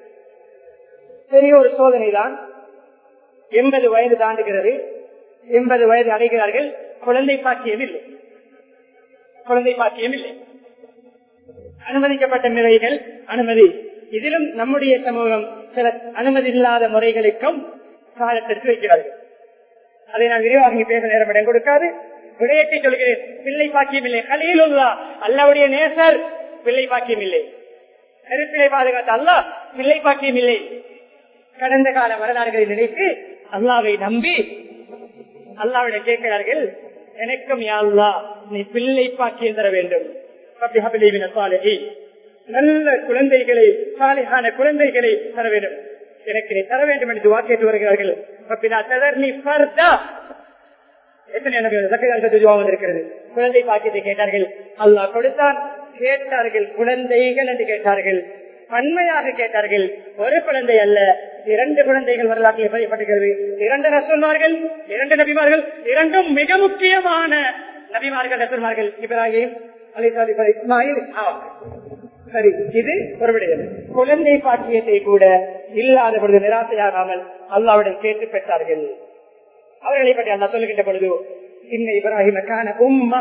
பெரிய ஒரு சோதனை தான் எண்பது வயது தாண்டுகிறது எண்பது வயது அடைகிறார்கள் குழந்தை பாக்கியம் இல்லை குழந்தை பாக்கியம் இல்லை அனுமதிக்கப்பட்ட முறைகள் அனுமதி இதிலும் நம்முடைய சமூகம் சில அனுமதி இல்லாத முறைகளுக்கும் காலத்திற்கு வைக்கிறார்கள் அதை நான் விரிவாக இங்கு பேச நேரம் இடம் கொடுக்காது விடயத்தை சொல்கிறேன் பிள்ளை பாக்கியம் இல்லை கலையில் உள்ளா அல்லாவுடைய நேசர் பிள்ளை பாக்கியம் இல்லை நெருப்பிலை பாதுகாத்த அல்லா பிள்ளை பாக்கியம் இல்லை கடந்த கால வரலாறுகளை நினைத்து அல்லாவை நம்பி அல்லாவிடம் கேட்கிறார்கள் எனக்கும் யா அல்லாஹ் நீ பிள்ளை பாக்கியம் தர வேண்டும் ரப்பி ஹப்லி மின சாலிஹீன். நல்ல குழந்தைகளை சாலிஹான குழந்தைகளை தர வேண்டும் எனக்கு நீ தர வேண்டும் என்று துவா கேட்டு வருகிறார்கள் ரப்பினா ததர்னி ஃபர்தா எத்தனை நபிகள் சக்கரால் துவா வந்திருக்கிறது குழந்தை பாக்கியத்தை கேட்டார்கள் அல்லாஹ் கொடுத்தான் கேட்டார்கள் குழந்தைகள் என்று கேட்டார்கள் பன்மையாக கேட்டார்கள் ஒரு குழந்தை அல்ல இரண்டு குழந்தைகள் வரலாற்றில் பதியப்பட்டிருக்கிறது இரண்டு ரசூல்மார்கள் இரண்டு நபிமார்கள் இரண்டும் மிக முக்கியமான நபிமார்கள் ரசூல்மார்கள் இப்ராஹிம் அலிசாலி இஸ்மாயில் ஆவார். சரி இது ஒரு விடயம் குழந்தை பாக்கியத்தை கூட இல்லாத பொழுது நிராசையாகாமல் அல்லாவிடம் கேட்டு பெற்றார்கள் அவர்களை பற்றி அல்லா சொல்லுகின்ற பொழுது இன்ன இப்ராஹிமக்கான உம்மா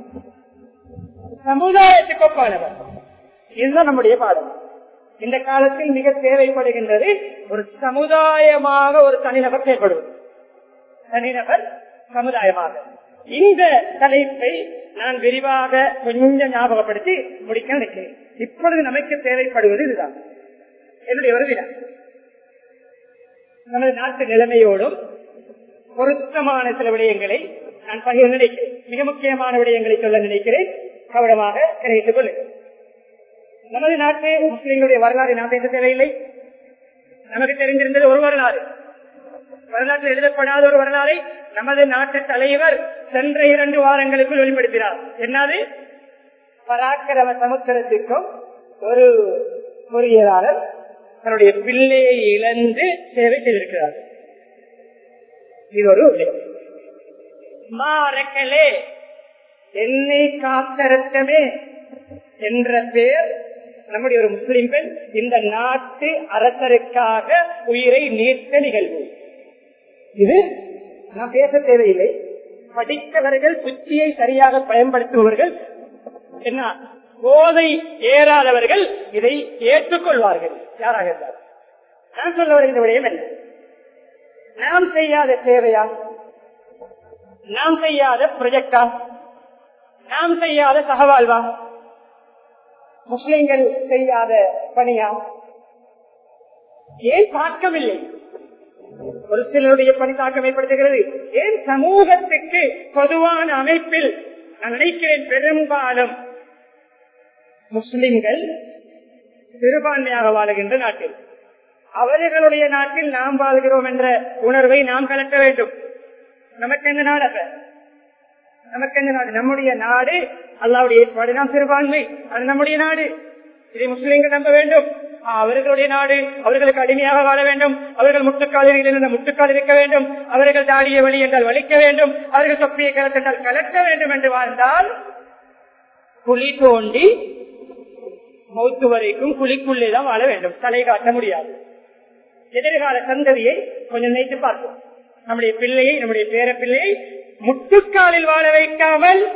சமுதாயத்துக்கு ஒப்பானவர் இதுதான் நம்முடைய பாடம் இந்த காலத்தில் மிக தேவைப்படுகின்றது ஒரு சமுதாயமாக ஒரு தனிநபர் செயல்படுவது தனிநபர் சமுதாயமாக இந்த தலைப்பை நான் விரிவாக கொஞ்சம் ஞாபகப்படுத்தி முடிக்க நினைக்கிறேன் இப்பொழுது நமக்கு தேவைப்படுவது இதுதான் என்னுடைய ஒரு வினா நமது நாட்டு நிலைமையோடும் பொருத்தமான சில விடயங்களை நான் பகிர நினைக்கிறேன் மிக முக்கியமான விடயங்களை சொல்ல நினைக்கிறேன் கவனமாக கிரகித்துக் கொள்ளுங்கள் நமது நாட்டு முஸ்லிம்களுடைய வரலாறு நாம் பேச தேவையில்லை நமக்கு தெரிந்திருந்தது ஒரு வரலாறு வரலாற்றில் எழுதப்படாத ஒரு வரலாறை நமது நாட்டு தலைவர் சென்ற இரண்டு வாரங்களுக்குள் வெளிப்படுத்தினார் என்னது பராக்கிரம சமுத்திரத்திற்கும் ஒரு பொறியியலாளர் தன்னுடைய பிள்ளையை இழந்து சேவை செய்திருக்கிறார் இது ஒரு விடயம். மாறக்கலே என்னை காத்தரத்தமே என்ற பெயர் நம்முடைய ஒரு முஸ்லிம் பெண் இந்த நாட்டு அரசருக்காக உயிரை நீத்த நிகழ்வு இது நான் பேச தேவையில்லை படித்தவர்கள் புத்தியை சரியாக பயன்படுத்துபவர்கள் என்ன போதை ஏறாதவர்கள் இதை ஏற்றுக்கொள்வார்கள் யாராக இருந்தார் நான் சொல்ல வருகின்ற விடயம் என்ன நாம் செய்யாத சேவையா நாம் செய்யாத ப்ரொஜெக்டா நாம் செய்யாத சகவாழ்வா முஸ்லிம்கள் செய்யாத பணியா ஏன் தாக்கமில்லை ஒரு சிலருடைய பணி தாக்கம் ஏற்படுத்துகிறது ஏன் சமூகத்துக்கு பொதுவான அமைப்பில் நான் நினைக்கிறேன் பெரும்பாலும் முஸ்லிம்கள் சிறுபான்மையாக வாழுகின்ற நாட்டில் அவர்களுடைய நாட்டில் நாம் வாழ்கிறோம் என்ற உணர்வை நாம் கலக்க வேண்டும் நமக்கு எந்த நாடு அப்ப நமக்கு எந்த நாடு நம்முடைய நாடு அல்லாவுடைய ஏற்பாடு நாம் சிறுபான்மை அது நம்முடைய நாடு இதை முஸ்லிம்கள் நம்ப வேண்டும் ஆ, அவர்களுடைய நாடு அவர்களுக்கு அடிமையாக வாழ வேண்டும் அவர்கள் முட்டுக்காலில் இருந்த முட்டுக்கால் இருக்க வேண்டும் அவர்கள் தாடிய வழி என்றால் வலிக்க வேண்டும் அவர்கள் தொப்பியை கலத்தென்றால் கலக்க வேண்டும் என்று வாழ்ந்தால் குழி தோண்டி மௌத்து வரைக்கும் குழிக்குள்ளே தான் வாழ வேண்டும் தலை காட்ட முடியாது எதிர்கால சந்ததியை கொஞ்சம் நினைத்து பார்ப்போம் நம்முடைய பிள்ளையை நம்முடைய பேர பிள்ளையை முட்டுக்காலில் வாழ வைக்காமல்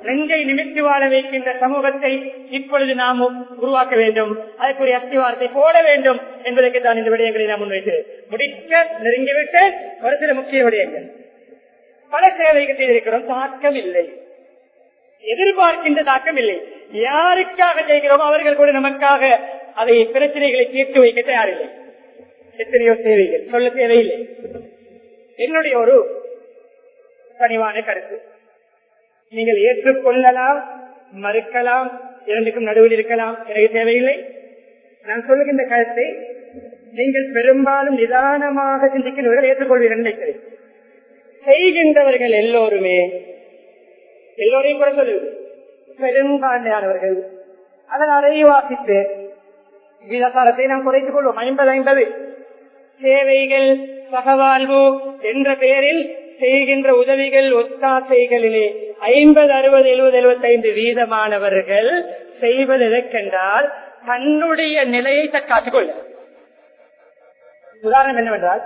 நெஞ்சை நிமித்து வாழ வைக்கின்ற சமூகத்தை இப்பொழுது நாம் உருவாக்க வேண்டும் அதற்குரிய அஸ்திவாரத்தை போட வேண்டும் என்பதற்கு தான் இந்த விடயங்களை நாம் முன்வைத்து முடிக்க நெருங்கிவிட்டு ஒரு சில முக்கிய விடயங்கள் பல சேவைகள் செய்திருக்கிறோம் தாக்கம் இல்லை எதிர்பார்க்கின்ற தாக்கம் இல்லை யாருக்காக செய்கிறோமோ அவர்கள் கூட நமக்காக அதை பிரச்சனைகளை தீர்த்து வைக்க தயாரில்லை எத்தனையோ சேவைகள் சொல்ல தேவையில்லை என்னுடைய ஒரு பணிவான கருத்து நீங்கள் ஏற்றுக்கொள்ளலாம் மறுக்கலாம் இரண்டுக்கும் நடுவில் இருக்கலாம் எனக்கு தேவையில்லை நான் சொல்லுகின்ற கருத்தை நீங்கள் பெரும்பாலும் நிதானமாக சிந்திக்கிறவர்கள் ஏற்றுக்கொள்வீர்கள் நினைக்கிறேன் செய்கின்றவர்கள் எல்லோருமே எல்லோரையும் கூட சொல்லுவது பெரும்பான்மையானவர்கள் அதன் அறையை வாசித்து விதாசாரத்தை நாம் குறைத்துக் கொள்வோம் ஐம்பது ஐம்பது சேவைகள் சகவாழ்வு என்ற பெயரில் செய்கின்ற உதவிகள் ஒத்தாசைகளிலே ஐம்பது அறுபது எழுபது எழுபத்தி ஐந்து வீதமானவர்கள் செய்வது எதற்கென்றால் தன்னுடைய நிலையை தற்காத்துக் கொள்ள உதாரணம் என்னவென்றால்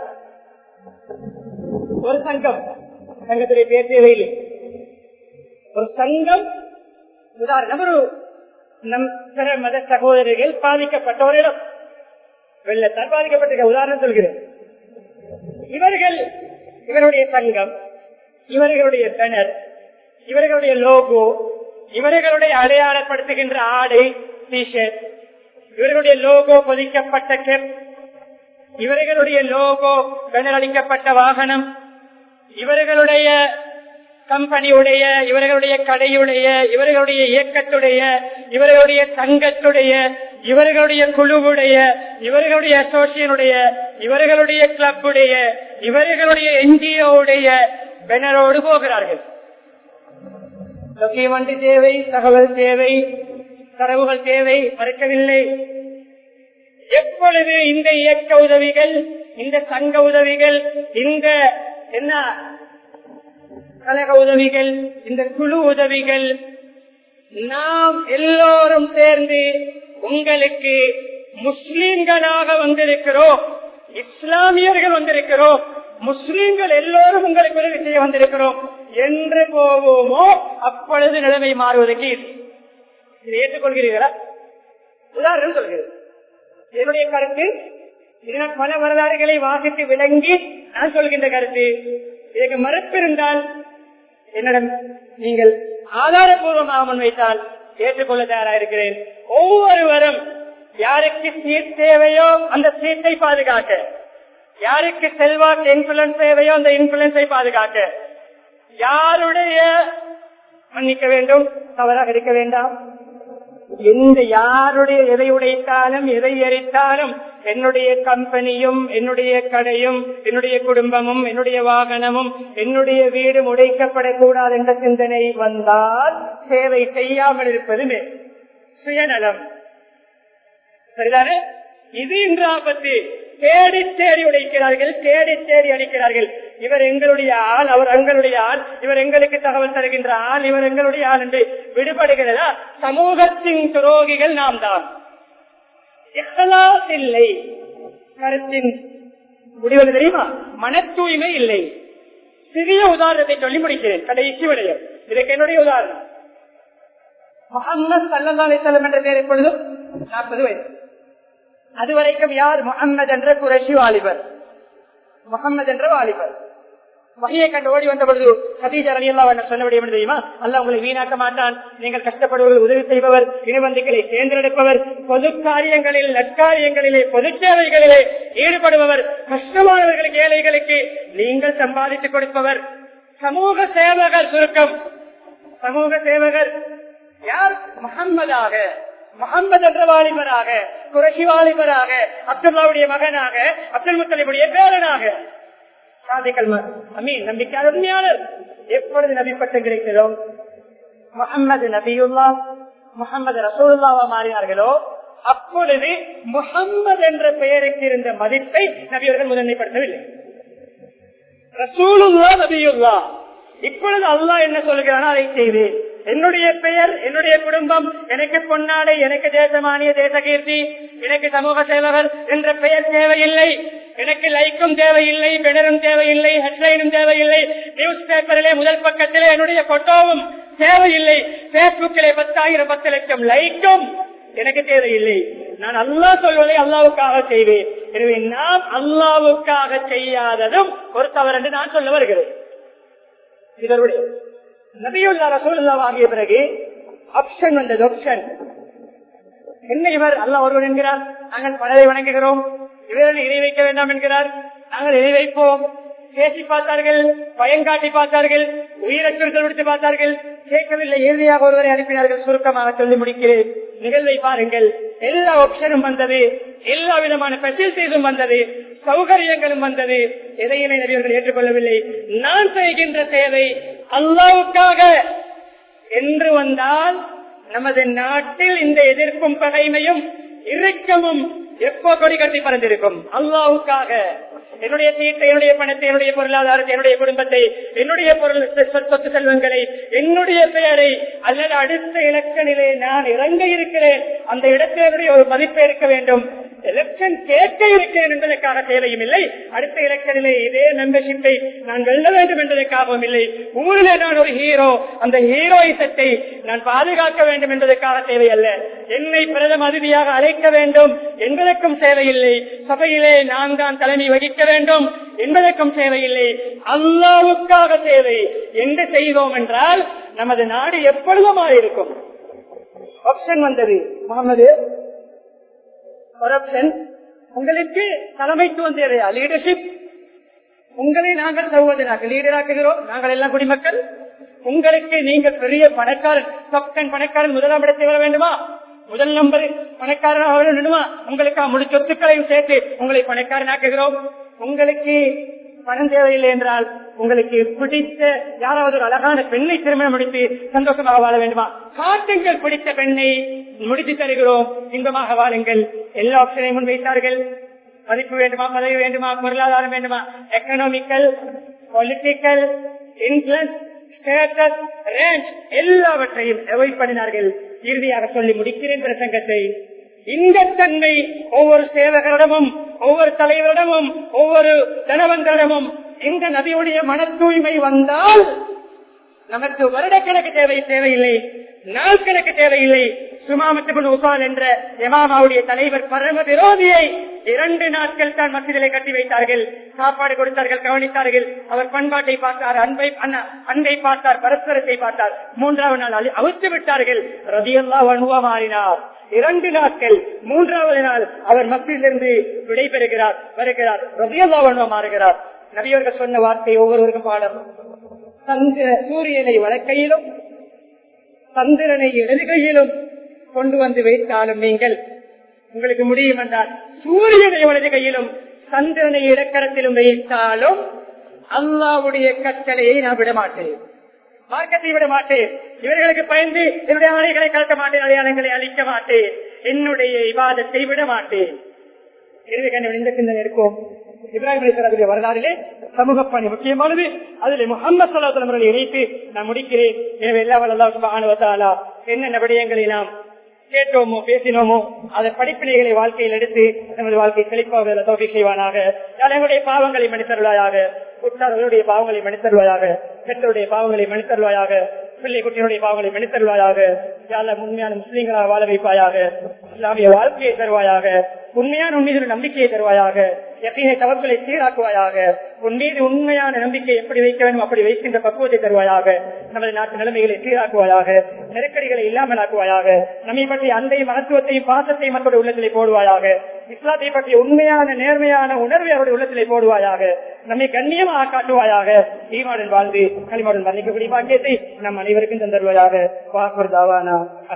ஒரு சங்கம் சங்கத்துடைய பேர் தேவையில்லை ஒரு சங்கம் உதாரணம் ஒரு நம் பிற மத சகோதரர்கள் பாதிக்கப்பட்ட ஒரு இடம் வெள்ளத்தால் பாதிக்கப்பட்டிருக்க உதாரணம் சொல்கிறேன் இவர்கள் இவருடைய சங்கம் இவர்களுடைய பேனர் இவர்களுடைய லோகோ இவர்களுடைய அடையாளப்படுத்துகின்ற ஆடை டிஷர்ட் இவர்களுடைய லோகோ பொதிக்கப்பட்ட கெப் இவர்களுடைய லோகோ பேனர் அளிக்கப்பட்ட வாகனம் இவர்களுடைய கம்பெனியுடைய இவர்களுடைய கடையுடைய இவர்களுடைய இயக்கத்துடைய இவர்களுடைய சங்கத்துடைய இவர்களுடைய குழுவுடைய இவர்களுடைய அசோசியனுடைய இவர்களுடைய கிளப்புடைய இவர்களுடைய என்ஜிஓடைய பெனரோடு போகிறார்கள் டாக்குமெண்ட் தேவை தகவல் தேவை தரவுகள் தேவை மறுக்கவில்லை எப்பொழுது இந்த இயக்க உதவிகள் இந்த சங்க உதவிகள் இந்த என்ன கழக உதவிகள் இந்த குழு உதவிகள் நாம் எல்லோரும் சேர்ந்து உங்களுக்கு முஸ்லிம்களாக வந்திருக்கிறோம் இஸ்லாமியர்கள் வந்திருக்கிறோம் முஸ்லிம்கள் எல்லோரும் உங்களுக்கு உதவி செய்ய வந்திருக்கிறோம் என்று போவோமோ அப்பொழுது நிலைமை மாறுவதற்கு இது இதை ஏற்றுக்கொள்கிறீர்களா உதாரணம் சொல்கிறேன் என்னுடைய கருத்து இதனால் பல வரலாறுகளை வாசித்து விளங்கி நான் சொல்கின்ற கருத்து இதற்கு மறுப்பு இருந்தால் என்னிடம் நீங்கள் ஆதாரபூர்வமாக முன்வைத்தால் ஏற்றுக்கொள்ள தயாராக இருக்கிறேன் ஒவ்வொருவரும் யாருக்கு சீட் தேவையோ அந்த சீட்டை பாதுகாக்க யாருக்கு செல்வாக்கு இன்ஃபுளுன்ஸ் தேவையோ அந்த இன்ஃபுளுன்ஸை பாதுகாக்க யாருடைய மன்னிக்க வேண்டும் தவறாக இருக்க வேண்டாம் எந்த யாருடைய எதை உடைத்தாலும் எதை எரித்தாலும் என்னுடைய கம்பெனியும் என்னுடைய கடையும் என்னுடைய குடும்பமும் என்னுடைய வாகனமும் என்னுடைய வீடும் உடைக்கப்படக்கூடாது என்ற சிந்தனை வந்தால் சேவை செய்யாமல் இருப்பது மேல் சுயநலம் சரிதானே இது இன்று ஆபத்து தேடி தேடி உடைக்கிறார்கள் தேடி தேடி அடிக்கிறார்கள் இவர் எங்களுடைய ஆள் அவர் எங்களுடைய ஆள் இவர் எங்களுக்கு தகவல் தருகின்ற ஆள் இவர் எங்களுடைய ஆள் என்று விடுபடுகிறதா சமூகத்தின் துரோகிகள் நாம் தான் இஹ்லாஸ் இல்லை கருத்தின் முடிவது தெரியுமா மன தூய்மை இல்லை சிறிய உதாரணத்தை சொல்லி முடிக்கிறேன் கடைசி விடயம் இதுக்கு என்னுடைய உதாரணம் முகமது சல்லா அலிசல்லம் என்ற பேர் எப்பொழுதும் நாற்பது வயசு அதுவரைக்கும் யார் முகம்மது என்ற குரஷி வாலிபர் முகம்மது என்ற வாலிபர் வகையை கண்டு ஓடி வந்த பொழுது சதீஜா அலி அல்லா சொன்னபடி என்ன தெரியுமா அல்ல உங்களை வீணாக்க மாட்டான் நீங்கள் கஷ்டப்படுவர்கள் உதவி செய்பவர் இனவந்திகளை தேர்ந்தெடுப்பவர் பொது காரியங்களில் நற்காரியங்களிலே பொது சேவைகளிலே ஈடுபடுபவர் கஷ்டமானவர்களுக்கு ஏழைகளுக்கு நீங்கள் சம்பாதித்துக் கொடுப்பவர் சமூக சேவகர் சுருக்கம் சமூக சேவகர் யார் முகம்மதாக முகம்மது என்ற வாலிபராக குரஷி வாலிபராக அப்துல்லாவுடைய மகனாக அப்துல் முத்தலிபுடைய பேரனாக அமீன் நம்பிக்கையாளர் உண்மையாளர் எப்பொழுது நபி பட்டம் கிடைக்கிறதோ முகம்மது நபியுல்லா முகமது ரசூல்லாவா மாறினார்களோ அப்பொழுது முகம்மது என்ற பெயருக்கு இருந்த மதிப்பை நபியவர்கள் முதன்மைப்படுத்தவில்லை ரசூலுல்லா நபியுல்லா இப்பொழுது அல்லாஹ் என்ன சொல்கிறானோ அதை செய்வேன் என்னுடைய பெயர் என்னுடைய குடும்பம் எனக்கு பொன்னாடை எனக்கு தேசமானிய தேசகீர்த்தி எனக்கு சமூக சேவகர் என்ற பெயர் தேவையில்லை எனக்கு லைக்கும் தேவையில்லை பெனரும் தேவையில்லை ஹெட்லைனும் தேவையில்லை நியூஸ் பேப்பரிலே முதல் பக்கத்திலே என்னுடைய போட்டோவும் தேவையில்லை பேஸ்புக்கிலே பத்தாயிரம் பத்து லட்சம் லைக்கும் எனக்கு தேவையில்லை நான் அல்லாஹ் சொல்வதை அல்லாவுக்காக செய்வேன் எனவே நாம் அல்லாவுக்காக செய்யாததும் ஒரு தவறு என்று நான் சொல்ல வருகிறேன் இதனுடைய நபியுல்லா ரசூலுல்லா ஆகிய பிறகு ஆப்ஷன் வந்தது ஆப்ஷன் என்ன இவர் அல்ல ஒருவர் என்கிறார் நாங்கள் பலரை வணங்குகிறோம் இவர்கள் இணை வைக்க வேண்டாம் என்கிறார் நாங்கள் இணை வைப்போம் பேசி பார்த்தார்கள் பயங்காட்டி பார்த்தார்கள் உயிரச்சுறுத்தல் விடுத்து பார்த்தார்கள் கேட்கவில்லை இறுதியாக ஒருவரை அனுப்பினார்கள் சுருக்கமாக சொல்லி முடிக்கிறேன் நிகழ்வை பாருங்கள் எல்லா ஆப்ஷனும் வந்தது எல்லா விதமான பெசிலிட்டிஸும் வந்தது சௌகரியங்களும் வந்தது எதையுமே நபியர்கள் ஏற்றுக்கொள்ளவில்லை நான் செய்கின்ற சேவை அல்லாவுக்காக என்று வந்தால் நமது நாட்டில் இந்த எதிர்ப்பும் பகைமையும் இறுக்கமும் எப்போ கொடி கட்டி பறந்திருக்கும் அல்லாவுக்காக என்னுடைய சீட்டை என்னுடைய பணத்தை என்னுடைய பொருளாதாரத்தை என்னுடைய குடும்பத்தை என்னுடைய பொருள் சொத்து செல்வங்களை என்னுடைய பெயரை அல்லது அடுத்த இலக்கணிலே நான் இறங்க இருக்கிறேன் அந்த இடத்தில் என்னுடைய ஒரு மதிப்பை இருக்க வேண்டும் எலெக்ஷன் கேட்க இருக்கிறேன் என்பதற்காக தேவையும் இல்லை அடுத்த எலெக்ஷனிலே இதே மெம்பர்ஷிப்பை நான் வெல்ல வேண்டும் என்பதற்காகவும் இல்லை ஊரிலே நான் ஒரு ஹீரோ அந்த ஹீரோயிசத்தை நான் பாதுகாக்க வேண்டும் என்பதற்காக தேவையல்ல என்னை பிரதம அதிதியாக அழைக்க வேண்டும் என்பதற்கும் தேவையில்லை சபையிலே நான் தான் தலைமை வகிக்க வேண்டும் என்பதற்கும் தேவையில்லை அல்லாவுக்காக தேவை என்று செய்தோம் என்றால் நமது நாடு எப்பொழுதும் இருக்கும் ஆப்ஷன் வந்தது முகமது கரப்ஷன் உங்களுக்கு தலைமைத்துவம் தேவையா லீடர்ஷிப் உங்களை நாங்கள் சகோதரனாக லீடராக்குகிறோம் நாங்கள் எல்லாம் குடிமக்கள் உங்களுக்கு நீங்க பெரிய பணக்காரன் பக்கன் பணக்காரன் முதலாம் இடத்தை வர வேண்டுமா முதல் நம்பர் பணக்காரனாக வேண்டுமா உங்களுக்கு முழு சொத்துக்களையும் சேர்த்து உங்களை பணக்காரனாக்குகிறோம் உங்களுக்கு பணம் தேவையில்லை என்றால் உங்களுக்கு பிடித்த யாராவது ஒரு அழகான பெண்ணை திருமணம் முடித்து சந்தோஷமாக வாழ வேண்டுமா காட்டுங்கள் பிடித்த பெண்ணை முடித்து தருகிறோம் இன்பமாக வாழுங்கள் எல்லா ஆப்ஷனையும் முன்வைத்தார்கள் மதிப்பு வேண்டுமா பதவி வேண்டுமா பொருளாதாரம் வேண்டுமா economical political influence status range எல்லாவற்றையும் அவாய்ட் பண்ணினார்கள் இறுதியாக சொல்லி முடிக்கிறேன் பிரசங்கத்தை இந்த தன்மை ஒவ்வொரு சேவகரிடமும் ஒவ்வொரு தலைவரிடமும் ஒவ்வொரு தனவந்தரிடமும் இந்த நதியுடைய மன தூய்மை வந்தால் நமக்கு வருடக்கணக்கு தேவை தேவையில்லை நாள் கணக்கு தேவையில்லை சுமாமத்துபுல் உசால் என்ற எமாமாவுடைய தலைவர் பரம விரோதியை இரண்டு நாட்கள் தான் மத்தியிலே கட்டி வைத்தார்கள் சாப்பாடு கொடுத்தார்கள் கவனித்தார்கள் அவர் பண்பாட்டை பார்த்தார் அன்பை அன்பை பார்த்தார் பரஸ்பரத்தை பார்த்தார் மூன்றாவது நாள் அவுத்து விட்டார்கள் ரதியல்லா அனுவா மாறினார் இரண்டு நாட்கள் மூன்றாவது நாள் அவர் மத்தியிலிருந்து விடைபெறுகிறார் வருகிறார் ரதியல்லா அனுவா மாறுகிறார் நபியவர்கள் சொன்ன வார்த்தை ஒவ்வொருவருக்கும் பாடம் சந்திர சூரியனை வழக்கையிலும் சந்திரனை இடதுகையிலும் கொண்டு வந்து வைத்தாலும் நீங்கள் உங்களுக்கு முடியும் என்றால் சூரியனை வலது கையிலும் சந்திரனை இடக்கரத்திலும் வைத்தாலும் அல்லாவுடைய கட்டளையை நான் விட மாட்டேன் மார்க்கத்தை விட மாட்டேன் இவர்களுக்கு பயந்து என்னுடைய ஆணைகளை கலக்க மாட்டேன் அடையாளங்களை அளிக்க மாட்டேன் என்னுடைய விவாதத்தை விட மாட்டேன் இந்த சிந்தனை இருக்கும் இப்ராஹிம் அலிஸ்வரத்துடைய வரலாறிலே சமூக பணி முக்கியமானது அதில் முகமது சல்லாஹ் அவர்களை இணைத்து நான் முடிக்கிறேன் எனவே எல்லா வல்லா என்னென்ன விடயங்களை நாம் கேட்டோமோ பேசினோமோ அதை படிப்பினைகளை வாழ்க்கையில் எடுத்து நமது வாழ்க்கை செழிப்பாக தோல்வி செய்வானாக எங்களுடைய பாவங்களை மனிதர்களாயாக உற்றார்களுடைய பாவங்களை மனிதர்களாக பெற்றோருடைய பாவங்களை மனிதர்களாக பிள்ளை குட்டிகளுடைய பாவங்களை மனிதர்களாக யாழ உண்மையான முஸ்லீம்களாக வாழ வைப்பாயாக இஸ்லாமிய வாழ்க்கையை தருவாயாக உண்மையான உண்மையான நம்பிக்கையை தருவாயாக எத்தகைய தவறுகளை சீராக்குவாயாக உன் மீது உண்மையான நம்பிக்கை எப்படி வைக்க வேண்டும் அப்படி வைக்கின்ற பக்குவத்தை தருவாயாக நமது நாட்டு நிலைமைகளை சீராக்குவாயாக நெருக்கடிகளை இல்லாமல் ஆக்குவாயாக நம்மை பற்றிய அந்தை மகத்துவத்தையும் பாசத்தையும் மக்களுடைய உள்ளத்திலே போடுவாயாக இஸ்லாத்தை பற்றிய உண்மையான நேர்மையான உணர்வை அவருடைய உள்ளத்திலே போடுவாயாக நம்மை கண்ணியமாக காட்டுவாயாக ஈமாடன் வாழ்ந்து களிமாடன் வர்ணிக்கக்கூடிய பாக்கியத்தை நம் அனைவருக்கும் தந்தருவாயாக வாக்குதாவானா